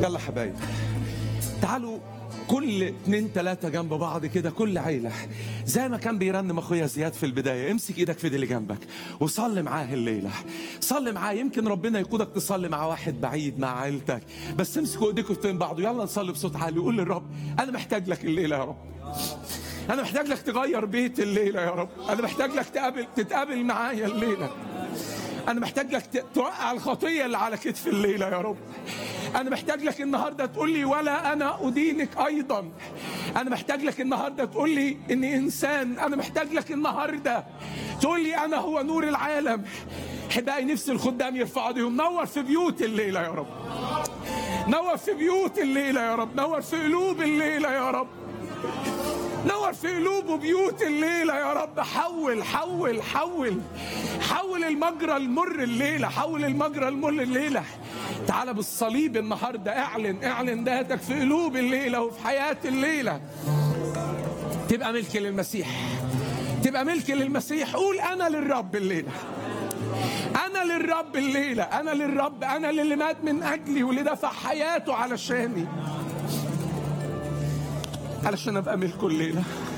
يلا حبايب تعالوا كل اتنين تلاتة جنب بعض كده كل عيلة زي ما كان بيرنم اخويا زياد في البداية امسك ايدك في دي اللي جنبك وصلي معاه الليلة صلي معاه يمكن ربنا يقودك تصلي مع واحد بعيد مع عيلتك بس امسكوا ايديكم في بعض يلا نصلي بصوت عالي وقول للرب انا محتاج لك الليلة يا رب انا محتاج لك تغير بيت الليلة يا رب انا محتاج لك تقابل تتقابل معايا الليلة انا محتاج لك ت- توقع الخطيه اللي على كتف الليله يا رب انا محتاج لك النهارده تقول لي ولا انا ادينك ايضا انا محتاج لك النهارده تقول لي اني انسان انا محتاج لك النهارده تقول لي انا هو نور العالم احبائي نفس الخدام يرفعوا ايديهم نور في بيوت الليله يا رب نور في بيوت الليله يا رب نور في قلوب الليله يا رب نور في قلوب وبيوت الليلة يا رب حول حول حول حول المجرى المر الليلة حول المجرى المر الليلة تعال بالصليب النهاردة اعلن اعلن ذاتك في قلوب الليلة وفي حياة الليلة تبقى ملك للمسيح تبقى ملك للمسيح قول أنا للرب الليلة أنا للرب الليلة أنا للرب أنا للي مات من أجلي واللي دفع حياته علشاني علشان ابقى ملكه الليله